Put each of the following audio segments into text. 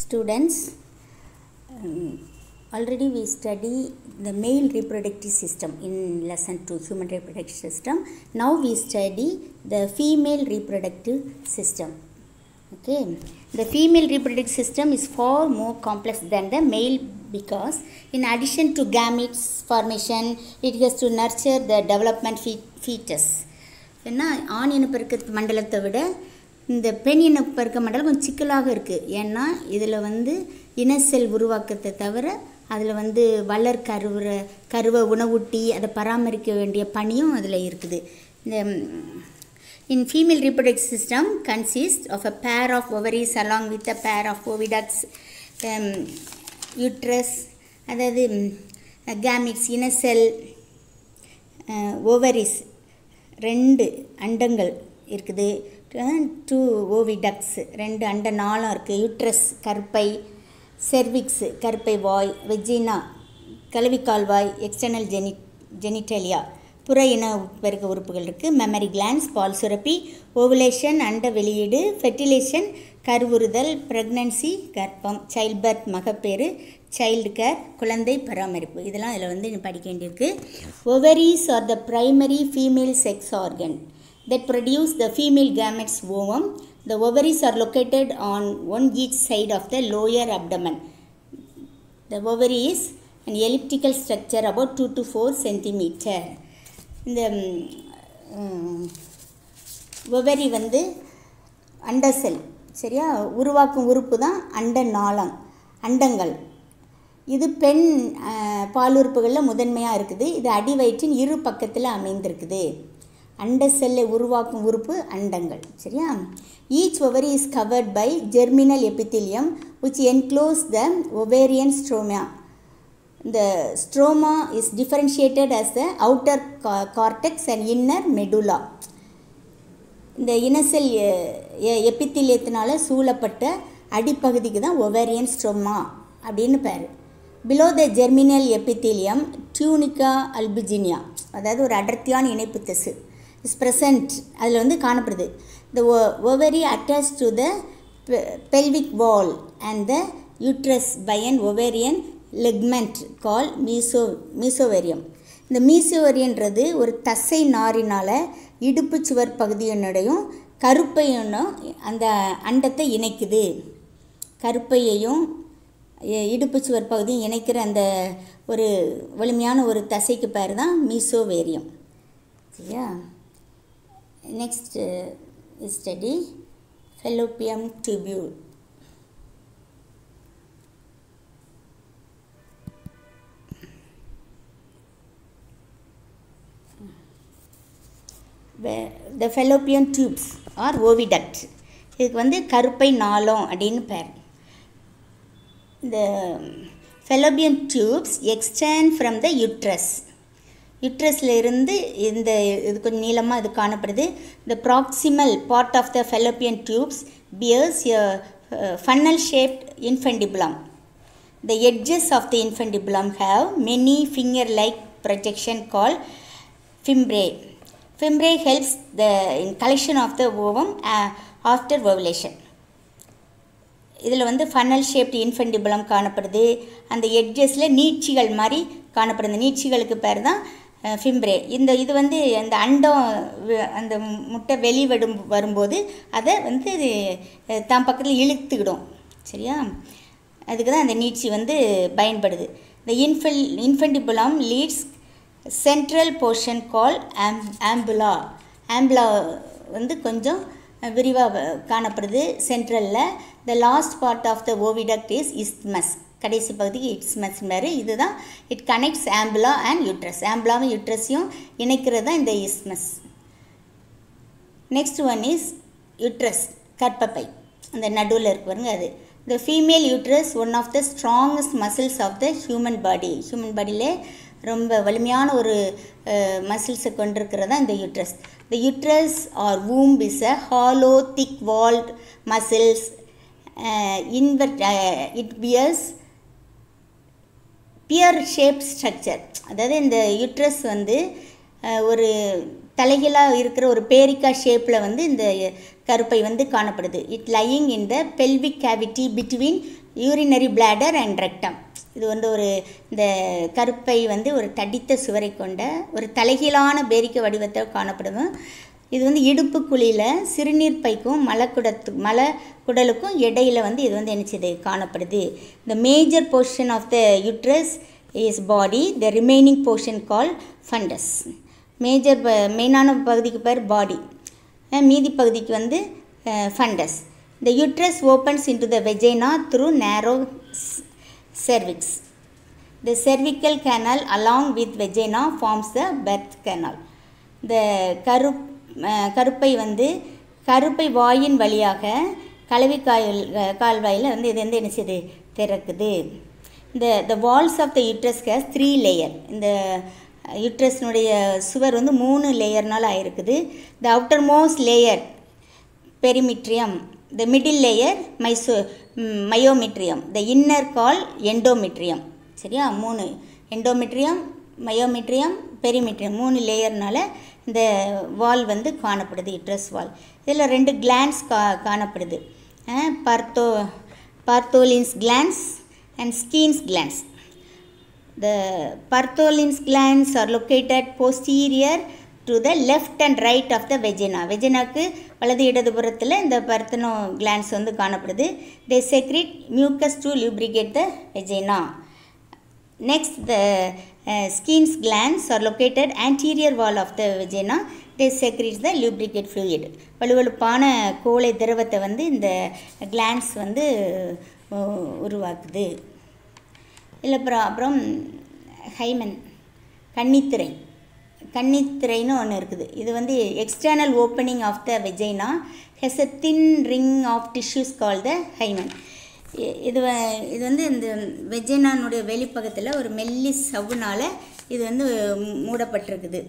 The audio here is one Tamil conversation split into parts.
Students, um, already we study the male reproductive system in lesson 2 human reproductive system. Now we study the female reproductive system. Okay, the female reproductive system is far more complex than the male because in addition to gametes formation, it has to nurture the development fe- fetus. ஏன்னா ஆண் இனப்பெருக்க மண்டலத்தை விட இந்த பெண் இனப்பெருக்க மண்டலம் கொஞ்சம் சிக்கலாக இருக்குது ஏன்னா இதில் வந்து இனசெல் உருவாக்கத்தை தவிர அதில் வந்து வளர் கருவுற கருவை உணவூட்டி அதை பராமரிக்க வேண்டிய பணியும் அதில் இருக்குது இந்த In female reproductive system consists of a pair of ovaries along with a pair of oviducts, um, uterus, அதாவது gametes, இனசெல் ஓவரிஸ் ரெண்டு அண்டங்கள் இருக்குது டூ ஓவிடக்ஸ் ரெண்டு அண்ட நாளம் இருக்குது யூட்ரஸ் கருப்பை செர்விக்ஸ் கருப்பை வாய் வெஜினா கலவிக்கால்வாய் எக்ஸ்டர்னல் ஜெனி ஜெனிட்டலியா புற இன பெருக்க உறுப்புகள் இருக்குது மெமரி கிளான்ஸ் பால் சுரப்பி ஓவுலேஷன் அண்ட வெளியீடு ஃபெர்டிலேஷன் கருவுறுதல் ப்ரெக்னன்சி கர்ப்பம் சைல்ட் பர்த் மகப்பேறு சைல்டு கேர் குழந்தை பராமரிப்பு இதெல்லாம் இதில் வந்து படிக்க வேண்டியிருக்கு ovaries are the primary female sex organ that produce the female gametes ovum. The ovaries are located on one each side of the lower abdomen. The ovary is an elliptical structure about 2 to 4 centimeter. இந்த ஒவரி வந்து அண்டசெல் சரியா உருவாக்கும் உறுப்பு தான் அண்ட நாளம் அண்டங்கள் இது பெண் பாலுறுப்புகளில் முதன்மையாக இருக்குது இது அடி வயிற்றின் இரு பக்கத்தில் அமைந்திருக்குது அண்ட செல்லை உருவாக்கும் உறுப்பு அண்டங்கள் சரியா each ovary is covered by germinal epithelium which enclose the ovarian stroma இந்த stroma is differentiated as the outer cortex and inner medulla இந்த இனசெல் எப்பித்திலியத்தினால சூழப்பட்ட அடிப்பகுதிக்கு தான் ஒவேரியன் ஸ்ட்ரோமா அப்படின்னு பேர் below the germinal epithelium tunica albuginea அதாவது ஒரு அடர்த்தியான இணைப்பு திசு இஸ் ப்ரெசன்ட் அதில் வந்து காணப்படுது the ovary attach to the pelvic wall and the uterus by an ovarian ligament call மீசோ மீசோவேரியம் இந்த மீசோவேரியன்றது ஒரு தசை நாரினால் இடுப்பு சுவர் பகுதியினுடையும் கருப்பையும் அந்த அண்டத்தை இணைக்குது கருப்பையையும் இடுப்பு சுவர் பகுதியும் இணைக்கிற அந்த ஒரு வலிமையான ஒரு தசைக்கு பேர் தான் மீசோவேரியம் சரியா next uh, study fallopian tubule the fallopian tubes or oviduct இதுக்கு வந்து கருப்பை நாளம் அப்படின்னு பேர் இந்த fallopian tubes extend from the uterus யுட்ரஸில் இருந்து இந்த இது கொஞ்சம் நீளமாக இது காணப்படுது the proximal part of the fallopian tubes bears funnel shaped infundibulum the edges of the infundibulum have many finger like projection call fimbriae fimbriae helps the in collection of the ovum after ovulation இதில் வந்து ஃபன்னல் ஷேப்ட் இன்ஃபென்டிபுலம் காணப்படுது அந்த எட்ஜஸில் நீட்சிகள் மாதிரி காணப்படுது நீட்சிகளுக்கு பேர் தான் ஃபிம்ப்ரே இந்த இது வந்து அந்த அண்டம் அந்த முட்டை வெளிவடும் வரும்போது அதை வந்து தான் பக்கத்தில் இழுத்துக்கிடும் சரியா அதுக்கு தான் அந்த நீட்சி வந்து பயன்படுது இந்த இன்ஃபெல் infundibulum leads central portion call ஆம் ஆம்புலா ஆம்புலா வந்து கொஞ்சம் விரிவாக காணப்படுது சென்ட்ரலில் the last part of the oviduct is isthmus கடைசி பகுதிக்கு இட்ஸ்மஸ் மாரி இதுதான் it connects ampulla and uterus ஆம்புலாவும் யூட்ரஸையும் இணைக்கிறது தான் இந்த isthmus next one is uterus கற்பப்பை அந்த நடுவில் இருக்கு பாருங்க அது the female uterus one of the strongest muscles of the human body human பாடியிலே ரொம்ப வலிமையான ஒரு மசில்ஸை கொண்டிருக்கிறது தான் இந்த uterus the uterus or womb is a hollow thick walled muscles invert it pears pear shape structure அதாவது இந்த யூட்ரஸ் வந்து ஒரு தலைகளாக இருக்கிற ஒரு பேரிக்கா ஷேப்பில் வந்து இந்த கருப்பை வந்து காணப்படுது it lying in the pelvic cavity between urinary bladder and rectum இது வந்து ஒரு இந்த கருப்பை வந்து ஒரு தடித்த சுவரை கொண்ட ஒரு தலைகீழான பேரிக்க வடிவத்தை காணப்படும் இது வந்து இடுப்பு குழியில் சிறுநீர் பைக்கும் மலக்குடத்து மலக்குடலுக்கும் இடையில வந்து இது வந்து என்னச்சுது காணப்படுது the major portion of the uterus is body the remaining portion call fundus major மெயினான பகுதிக்கு பேர் பாடி மீதி பகுதிக்கு வந்து fundus the uterus opens into the vagina through narrow cervix the cervical canal along with vagina forms the birth canal இந்த கரு அஹ், கருப்பை வந்து கருப்பை வாயின் வழியாக கலவி காயல் கால்வாயில் வந்து இது வந்து என்ன செய்யுது திறக்குது இந்த the walls of the uterus has three layer இந்த யூட்ரஸ்னுடைய சுவர் வந்து மூணு லேயர்னால் ஆயிருக்குது the outer most layer perimetrium the middle layer மைசோ myometrium the inner call endometrium சரியா மூணு எண்டோமிட்ரியம் மயோமிட்ரியம் பெரிமிட்ரியம் மூணு லேயர்னால இந்த வால் வந்து காணப்படுது யுட்ரஸ் வால் இதில் ரெண்டு கிளான்ஸ் கா காணப்படுது பர்த்தோ Bartholin's glands and Skene's glands The Bartholin's glands are located posterior to the left and right of the vagina. வெஜினாக்கு வலது இடதுபுறத்தில் இந்த பர்த்தனோ கிளான்ஸ் வந்து காணப்படுது they secrete mucus to lubricate the vagina. Next, the uh, skin's glands are located anterior wall of the vagina. They secrete the lubricate fluid. வலுவழுப்பான கோழை திரவத்தை வந்து இந்த கிளான்ஸ் வந்து உ- உருவாக்குது இல்லை அப்புறம் அப்புறம் ஹைமன் கன்னித்திரை கன்னித்திரைன்னு ஒன்று இருக்குது இது வந்து external opening of the vagina has a thin ring of tissues called the hymen இ- இது வ- இது வந்து இந்த வெஜைனானுடைய வெளிப்பக்கத்தில் ஒரு மெல்லி சவ்வுனால இது வந்து மூடப்பட்டிருக்குது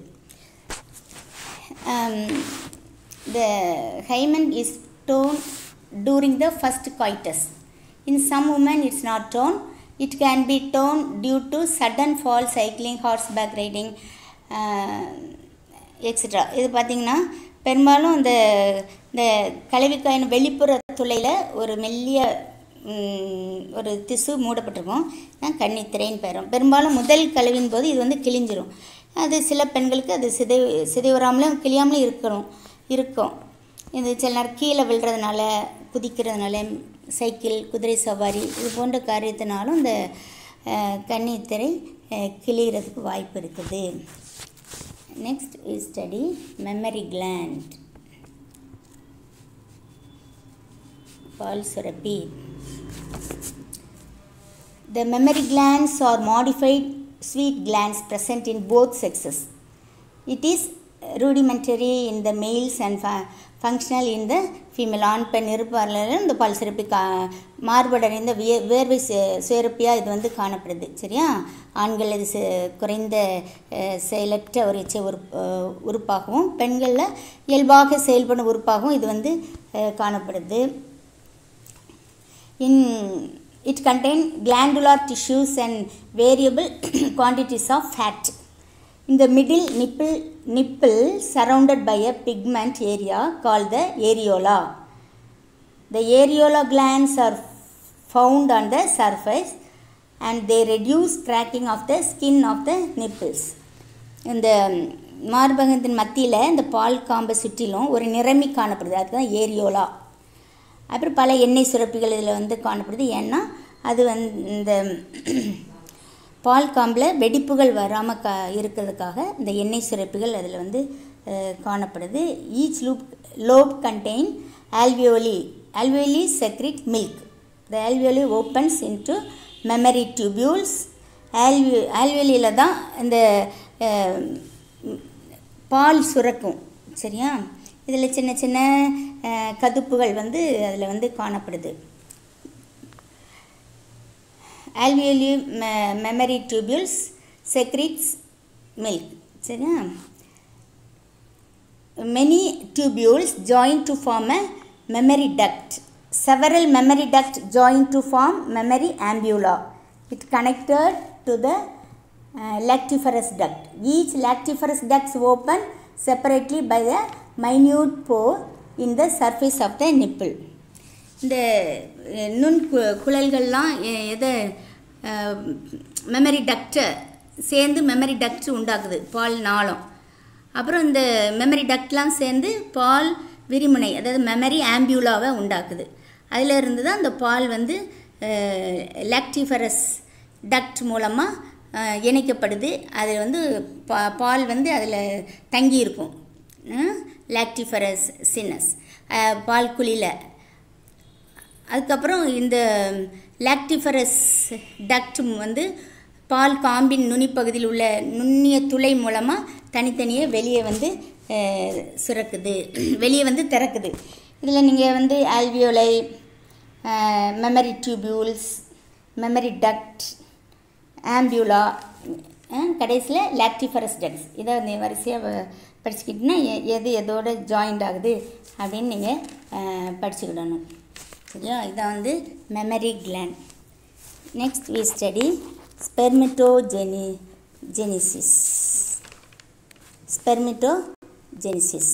um, the hymen is torn during the first coitus. In some women, it's not torn. It can be torn due to sudden fall, cycling, horseback riding, extra இது பார்த்திங்கன்னா பெரும்பாலும் இந்த இந்த கலவிக்காயின் வெளிப்புற துளையில் ஒரு மெல்லிய ம், ஒரு திசு மூடப்பட்டிருக்கும் தான் கன்னித்திரைன்னு பெறும் பெரும்பாலும் முதல் கலவின் போது இது வந்து கிழிஞ்சிரும் அது சில பெண்களுக்கு அது சிதை சிதைவராமலும் கிழியாமலும் இருக்கணும் இருக்கும் இது சில நேரம் கீழே விழுறதுனால குதிக்கிறதுனால சைக்கிள் குதிரை சவாரி இது போன்ற காரியத்தினாலும் இந்த அஹ், கன்னித்திரை அஹ், கிழிகிறதுக்கு வாய்ப்பு இருக்குது next is study mammary gland பால் சுரப்பி The mammary glands are modified sweet glands present in both sexes. It is rudimentary in the males and fu- functional in the female. ஆண் பெண் இருப்பாரில் இந்த பால் சுரப்பி கா மார்படடைந்த விய வேர்வை சு- சுரப்பியாக இது வந்து காணப்படுது சரியா ஆண்கள் இது செ- குறைந்த அஹ், செயலற்ற ஒரு எச்ச உறுப் அஹ், உறுப்பாகவும் பெண்களில் இயல்பாக செயல்படும் உறுப்பாகவும் இது வந்து அஹ், காணப்படுது in it contain glandular tissues and variable quantities of fat in the middle nipple nipple surrounded by a pigment area called the areola the areola glands are found on the surface and they reduce cracking of the skin of the nipples இந்த மார்பகத்தின் மத்தியில் இந்த பால் காம்பை சுற்றிலும் ஒரு நிறமி காணப்படுது அதுதான் ஏரியோலா அப்புறம் பல எண்ணெய் சுரப்பிகள் இதில் வந்து காணப்படுது ஏன்னா அது வந்து இந்த பால் காம்பில் வெடிப்புகள் வராமல் கா இருக்கிறதுக்காக இந்த எண்ணெய் சுரப்பிகள் அதில் வந்து அஹ், காணப்படுது each lobe lobe contain alveoli alveoli secrete milk the alveoli opens into mammary tubules ஆல்வியோ ஆல்வியோலியில் தான் இந்த அஹ், பால் சுரக்கும் சரியா இதில் சின்ன சின்ன அஹ், கதுப்புகள் வந்து அதில் வந்து காணப்படுது alveoli mammary tubules secretes milk சரியா many tubules join to form a memory duct. Several memory ducts join to form memory ambula. It connected to the uh, lactiferous duct. Each lactiferous duct is open separately by a minute pore in the surface of the nipple. இந்த அஹ், நுண் கு- குழல்கள்லாம் எ- எதை மெமரி டக்டை சேர்ந்து மெமரி டக்ட் உண்டாக்குது பால் நாளம் அப்புறம் இந்த மெமரி டக்ட்லாம் சேர்ந்து பால் விரிமுனை அதாவது மெமரி ஆம்பியூலாவை உண்டாக்குது அதில் இருந்து தான் அந்த பால் வந்து லாக்டிஃபரஸ் டக்ட் மூலமாக இணைக்கப்படுது அது வந்து பா பால் வந்து அதில் தங்கி இருக்கும் லாக்டிஃபரஸ் சின்னஸ் பால் குழியில் அதுக்கப்புறம் இந்த லாக்டிஃபரஸ் டக்ட் வந்து பால் காம்பின் நுனிப்பகுதியில் உள்ள நுண்ணிய துளை மூலமாக தனித்தனியே வெளியே வந்து அஹ், சுரக்குது வெளியே வந்து திறக்குது இதில் நீங்கள் வந்து ஆல்வியோலை mammary tubules mammary duct ampulla கடைசியில் லாக்டிஃபரஸ் டக்ஸ் இதை அந்த வரிசையாக படிச்சுக்கிட்டிங்கன்னா எ- எது எதோட ஜாயிண்ட் ஆகுது அப்படின்னு நீங்கள் படிச்சுக்கிடணும் சரியா இதான் வந்து mammary gland next we study ஸ்பெர்மிட்டோஜெனி ஜெனிசிஸ் spermatogenesis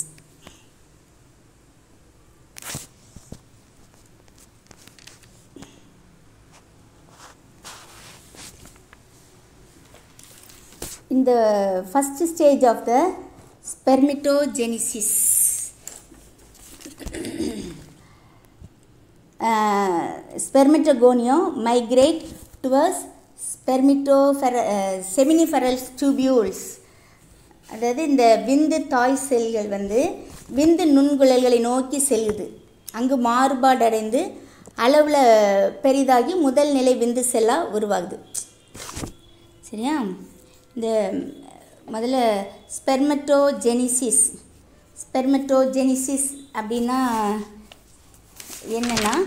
in the first stage of the spermatogenesis uh, spermatogonia migrate towards spermatophore uh, seminiferal tubules அதாவது இந்த விந்து தாய் செல்கள் வந்து விந்து நுண்குழல்களை நோக்கி செல்லுது அங்கு மாறுபாடடைந்து அளவில் பெரிதாகி முதல் நிலை விந்து செல்லாக உருவாகுது சரியா இந்த முதல்ல ஸ்பெர்மட்டோஜெனிசிஸ் ஸ்பெர்மட்டோஜெனிசிஸ் அப்படின்னா என்னென்னா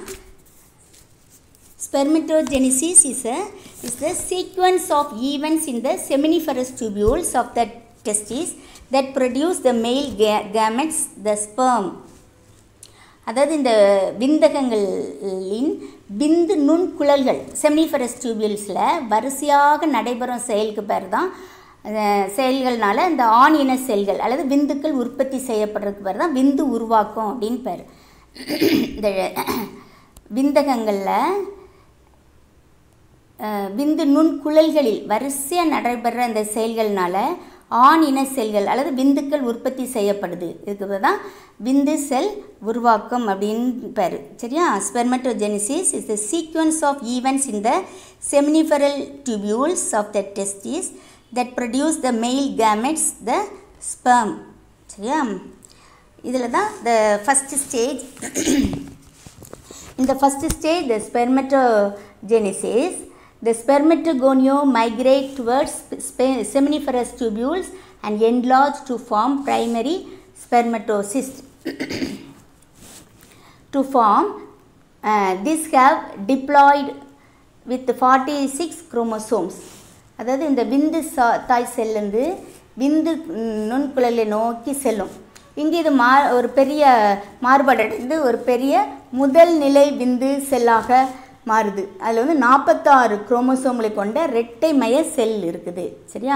spermatogenesis is a is the sequence of events in the seminiferous tubules of the testes that produce the male ga- gametes the sperm அதாவது இந்த விந்தகங்களின் விந்து நுண்குழல்கள் செமினிஃபரஸ் டியூபியூல்ஸில் வரிசையாக நடைபெறும் செயலுக்கு பேர் தான் அஹ், செயல்கள்னால இந்த ஆண் இன செல்கள் அல்லது விந்துக்கள் உற்பத்தி செய்யப்படுறதுக்கு பேர் தான் விந்து உருவாக்கம் அப்படின்னு பேர் இந்த விந்தகங்களில் அஹ், விந்து நுண்குழல்களில் வரிசையாக நடைபெற அந்த செயல்கள்னால ஆண் இன செல்கள் அல்லது விந்துக்கள் உற்பத்தி செய்யப்படுது இதுக்கு தான் விந்து செல் உருவாக்கம் அப்படின்னு பேர் சரியா spermatogenesis is the sequence of events in the seminiferous tubules of the testis that produce the male gametes the sperm சரியா இதில் தான் the first stage In the first stage, the spermatogenesis, the spermatogonio migrate towards spe- seminiferous tubules and enlarge to form primary spermatocyst. to form, uh, these have diploid with 46 chromosomes. அதாவது இந்த விந்து சா தாய் செல்லுந்து விந்து ம், நுண்குழலை நோக்கி செல்லும் இங்கே இது மா ஒரு பெரிய மாறுபாடடைந்து ஒரு பெரிய முதல் நிலை விந்து செல்லாக மாறுது அதில் வந்து நாற்பத்தாறு குரோமோசோம்களை கொண்ட இரட்டை மைய செல் இருக்குது சரியா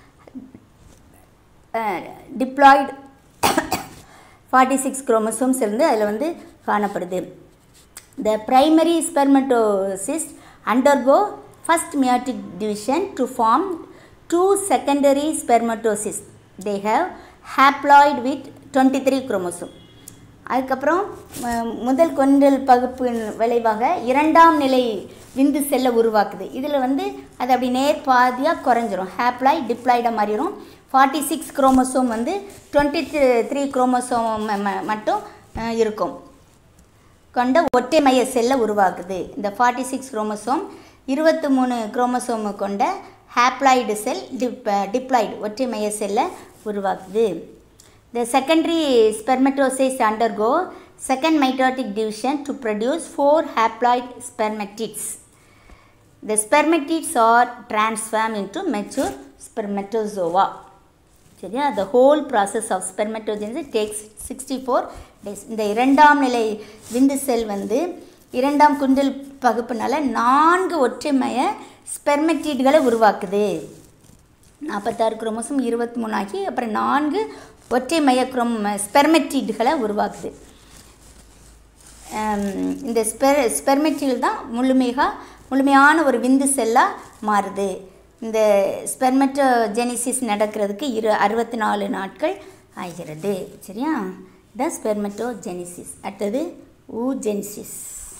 டிப்ளாய்டு ஃபார்ட்டி சிக்ஸ் குரோமோசோம்ஸ் இருந்து அதில் வந்து காணப்படுது The primary spermatocysts undergo first meiotic division to form two secondary spermatocysts. They have haploid with 23 chromosome. அதுக்கப்புறம் ம- முதல் கொண்டல் பகுப்பின் விளைவாக இரண்டாம் நிலை விந்து செல்லை உருவாக்குது இதில் வந்து அது அப்படி நேர் பாதியாக குறைஞ்சிரும் ஹேப்ளாய் டிப்ளாய்டாக மாறிடும் ஃபார்ட்டி சிக்ஸ் குரோமோசோம் வந்து டுவெண்ட்டி த்ரீ குரோமோசோம் மட்டும் அஹ், இருக்கும் கொண்ட ஒற்றை மைய செல்லை உருவாக்குது இந்த ஃபார்ட்டி சிக்ஸ் குரோமோசோம் இருபத்தி மூணு குரோமோசோம் கொண்ட ஹேப்ளாய்டு செல் டிப் டிப்ளாய்டு ஒற்றை மைய செல்லை உருவாக்குது The secondary spermatocytes undergo second mitotic division to produce four haploid spermatids. The spermatids are transformed into mature spermatozoa. சரியா the whole process of spermatogenesis takes 64 days இந்த இரண்டாம் நிலை விந்து செல் வந்து இரண்டாம் குண்டல் பகுப்புனால நான்கு ஒற்றைமைய ஸ்பெர்மெட்டிட்களை உருவாக்குது நாற்பத்தாறு குரோமோசோம் இருபத்தி மூணாகி அப்புறம் நான்கு ஒற்றை மைய குரோம் ஸ்பெர்மெட்டிட்களை உருவாக்குது இந்த ஸ்பெர் ஸ்பெர்மெட்டில் தான் முழுமையாக முழுமையான ஒரு விந்து செல்லாக மாறுது இந்த ஸ்பெர்மெட்டோஜெனிசிஸ் நடக்கிறதுக்கு இரு அறுபத்தி நாலு நாட்கள் ஆகிறது சரியா இதான் ஸ்பெர்மெட்டோஜெனிசிஸ் அடுத்தது ஊஜெனிசிஸ்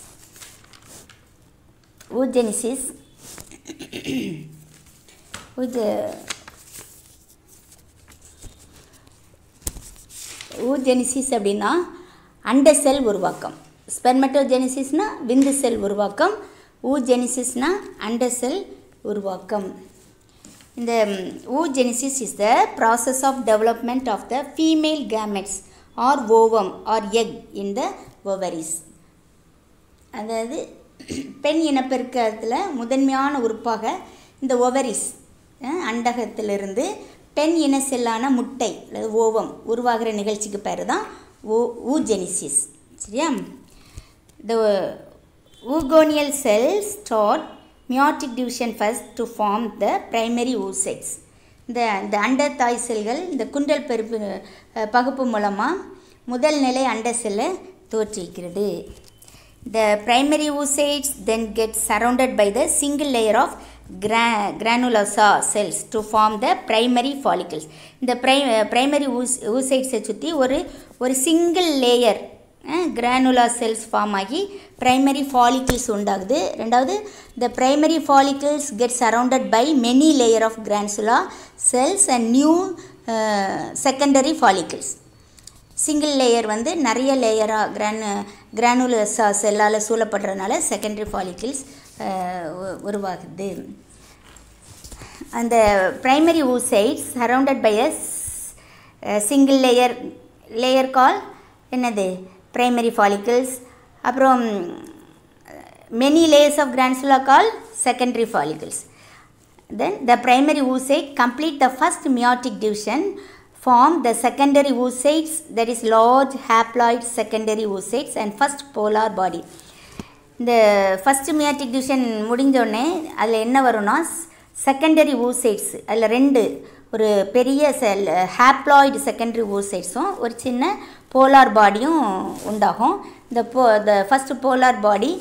ஊஜெனிசிஸ் ஊஜ ஊஜெனிசிஸ் அப்படின்னா அண்ட செல் உருவாக்கம் ஸ்பெர்மெட்டோஜெனிசிஸ்னா விந்து செல் உருவாக்கம் ஊஜெனிசிஸ்னா அண்ட செல் உருவாக்கம் இந்த oogenesis is the process of development of the female gametes or ovum or egg in the ovaries அதாவது பெண் இனப்பெருக்கத்தில் முதன்மையான உறுப்பாக இந்த ஓவரிஸ் அண்டகத்திலிருந்து பெண் இன செல்லான முட்டை அல்லது ஓவம் உருவாகிற நிகழ்ச்சிக்கு பேர் தான் ஓ ஊஜெனிசிஸ் சரியா The oogonial cells start meiotic division first to form the primary oocytes. இந்த இந்த அண்ட தாய் செல்கள் இந்த குண்டல் பெருப்பு அஹ், பகுப்பு மூலமாக முதல் நிலை அண்ட செல்லை தோற்றுவிக்கிறது The primary oocytes then get surrounded by the single layer of gra- granulosa cells to form the primary follicles. இந்த pri primary ooc- oocytes-ஐ சுற்றி ஒரு ஒரு single layer granulosa cells form ஆகி பிரைமரி ஃபாலிக்கிள்ஸ் உண்டாகுது ரெண்டாவது the primary follicles get surrounded by many layer of granulosa cells and new secondary follicles single layer வந்து நிறைய லேயராக கிரானு கிரானுலஸா செல்லால் சூழப்படுறதுனால செகண்டரி ஃபாலிக்கிள்ஸ் உருவாகுது அந்த primary oocytes surrounded by a single layer layer call என்னது பிரைமரி ஃபாலிக்கிள்ஸ் அப்புறம் many layers of granulosa call secondary follicles then the primary oocyte complete the first meiotic division form the secondary oocytes that is large haploid secondary oocytes and first polar body இந்த ஃபஸ்ட்டு மியாட்டிக் டிவிஷன் முடிஞ்சோடனே அதில் என்ன வரும்னா செகண்டரி ஊசைட்ஸ் அதில் ரெண்டு ஒரு பெரிய செல் ஹாப்ளாய்டு செகண்டரி ஊசைட்ஸும் ஒரு சின்ன போலார் பாடியும் உண்டாகும் இந்த போ த ஃபஸ்ட்டு போலார் பாடி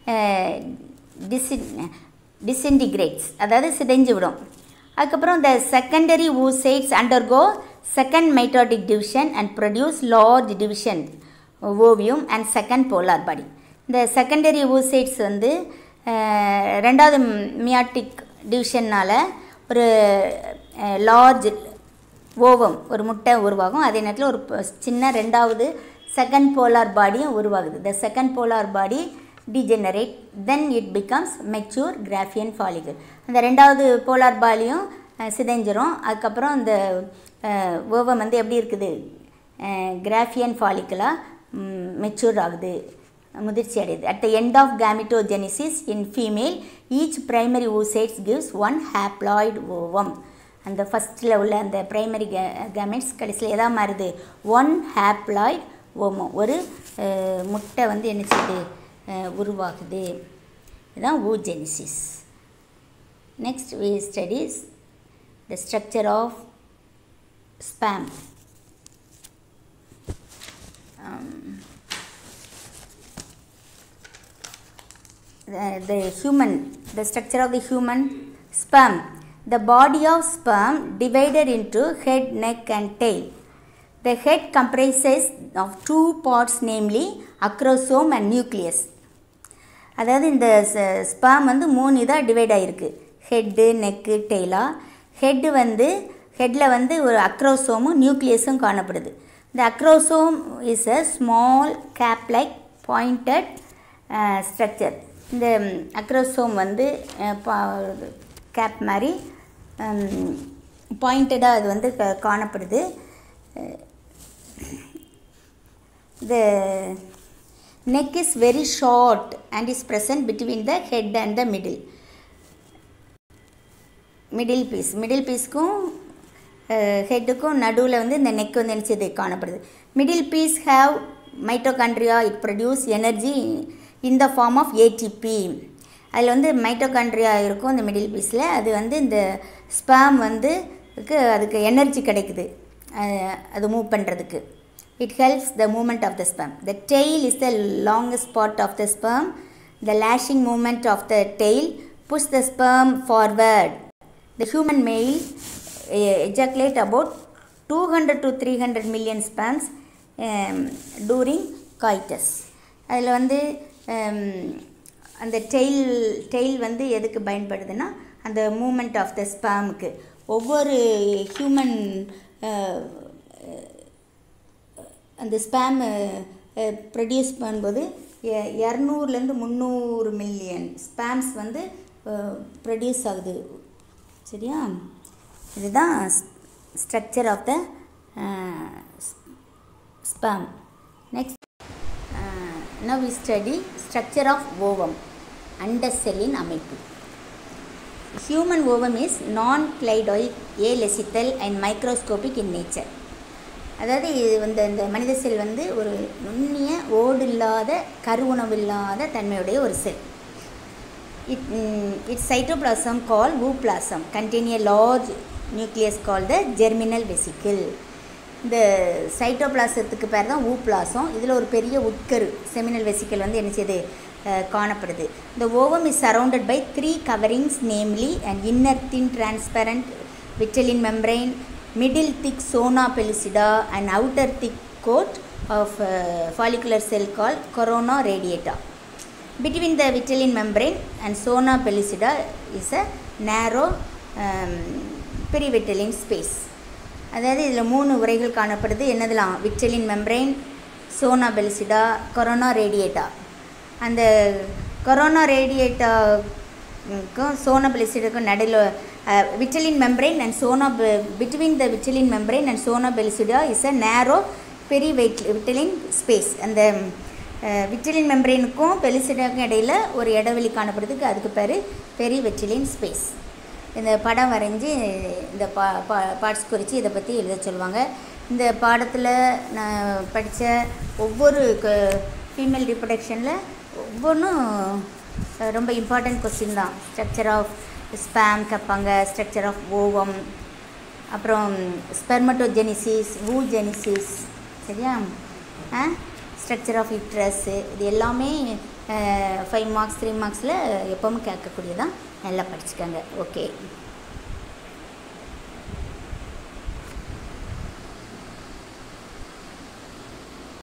டிசி டிஸ்இன்டிகிரேட்ஸ் அதாவது சிதைஞ்சு விடும் அதுக்கப்புறம் இந்த secondary oocytes undergo second mitotic division and produce large division ஓவியம் அண்ட் செகண்ட் போலார் பாடி இந்த செகண்டரி ஊசைட்ஸ் வந்து அஹ், ரெண்டாவது மியாட்டிக் டிவிஷன்னால் ஒரு லார்ஜ் ஓவம் ஒரு முட்டை உருவாகும் அதே நேரத்தில் ஒரு ப- சின்ன ரெண்டாவது செகண்ட் போலார் பாடியும் உருவாகுது the second polar body degenerate then it becomes mature Graafian follicle அந்த ரெண்டாவது போலார் பாடியும் அஹ், சிதைஞ்சிரும் அதுக்கப்புறம் அந்த ஓவம் வந்து எப்படி இருக்குது கிராஃபியன் ஃபாலிக்கலாக மெச்சூர் ஆகுது முதிர்ச்சி அடையுது at the end of gametogenesis in female each primary oocytes gives one haploid ovum அந்த ஃபஸ்ட்டில் உள்ள அந்த பிரைமரி கேமெட்ஸ் கடைசியில் எதா மாறுது ஒன் ஹாப்ளாய்ட் ஓமம் ஒரு அஹ், முட்டை வந்து என்ன செய்யுது அஹ், உருவாகுது இதுதான் oogenesis next we studies the structure of sperm um, the, the human the structure of the human sperm the body of sperm divided into head neck and tail the head comprises of two parts namely acrosome and nucleus அதாவது இந்த ஸ்பாம் வந்து மூணு இதாக டிவைட் ஆகிருக்கு ஹெட்டு நெக்கு டெய்லாக ஹெட்டு வந்து ஹெட்டில் வந்து ஒரு அக்ரோசோமும் நியூக்ளியஸும் காணப்படுது இந்த acrosome is a small cap like pointed structure இந்த அக்ரோசோம் வந்து கேப் மாதிரி பாயிண்டடாக அது வந்து க- காணப்படுது the neck is very short and is present between the head and the middle middle piece middle பீஸ்க்கும் ஹெட்டுக்கும் நடுவில் வந்து இந்த நெக் வந்து நினச்சது காணப்படுது middle piece have mitochondria it produce energy in the form of ATP அதில் வந்து மைட்டோகாண்ட்ரியா இருக்கும் இந்த மிடில் பீஸில் அது வந்து இந்த ஸ்பேம் வந்து க்கு அதுக்கு எனர்ஜி கிடைக்குது அஹ், அது மூவ் பண்ணுறதுக்கு it helps the movement of the sperm the tail is the longest part of the sperm the lashing movement of the tail push the sperm forward the human male uh, ejaculate about 200 to 300 million sperms um, during coitus அதில் வந்து um, அந்த டெய்ல் டெய்ல் வந்து எதுக்கு பயன்படுதுன்னா அந்த மூமெண்ட் ஆஃப் த ஸ்பேமுக்கு ஒவ்வொரு ஹியூமன் அந்த ஸ்பேம் ப்ரொடியூஸ் பண்ணும்போது எ- இரநூறுலேருந்து முந்நூறு மில்லியன் ஸ்பேம்ஸ் வந்து ப்ரொடியூஸ் ஆகுது சரியா இதுதான் structure of the sperm next now we study structure of ovum அண்டசெல்லின் அமைப்பு human ovum is non cleidoic alecithal and microscopic in nature அதாவது இது வந்து இந்த மனித செல் வந்து ஒரு நுண்ணிய ஓடு இல்லாத கருவுணவில்லாத தன்மையுடைய ஒரு cell it its cytoplasm call ooplasm contain a large nucleus call the germinal vesicle இந்த சைட்டோபிளாசத்துக்கு பேர் தான் ஊப்ளாசம் இதில் ஒரு பெரிய உட்கரு செமினல் வெசிக்கல் வந்து என்ன செய்யுது அஹ், காணப்படுது இந்த ovum is surrounded by three coverings namely and inner thin transparent vitelline membrane middle thick zona pellucida and outer thick coat of follicular cell call corona radiata Between the vitelline membrane and zona pellucida is a narrow um, perivitelline space. அதாவது இதில் மூணு உரைகள் காணப்படுது என்னதுலாம் vitelline membrane zona pellucida corona radiata அந்த கொரோனா ரேடியேட்டாக்கும் சோனா பெலிசிடாக்கும் நடுவில் vitelline membrane and zona between the vitelline membrane and zona pellucida is a narrow பெரி வெயிட் விட்டலின் ஸ்பேஸ் அந்த விட்டலின் மெம்பரேனுக்கும் பெலிசிடாக்கும் இடையில ஒரு இடைவெளி காணப்படுறதுக்கு அதுக்கு பேர் பெரி வெற்றிலின் ஸ்பேஸ் இந்த படம் வரைஞ்சி இந்த பா பா பார்ட்ஸ் குறித்து இதை பற்றி எழுத சொல்லுவாங்க இந்த பாடத்தில் நான் படித்த ஒவ்வொரு ஃபீமேல் ரிப்ரொடக்ஷனில் ஒவ்வொன்றும் அஹ், ரொம்ப இம்பார்ட்டன்ட் கொஸ்டின் தான் ஸ்ட்ரக்சர் ஆஃப் ஸ்பேம் கேட்பாங்க ஸ்ட்ரக்சர் ஆஃப் ஓவம் அப்புறம் ஸ்பெர்மட்டோஜெனிசிஸ் வூஜெனிசிஸ் சரியா ஆ ஸ்ட்ரக்சர் ஆஃப் இட்ரஸ்ஸு இது எல்லாமே ஃபைவ் மார்க்ஸ் த்ரீ மார்க்ஸில் எப்போவும் கேட்கக்கூடியதான் நல்லா படிச்சுக்கோங்க ஓகே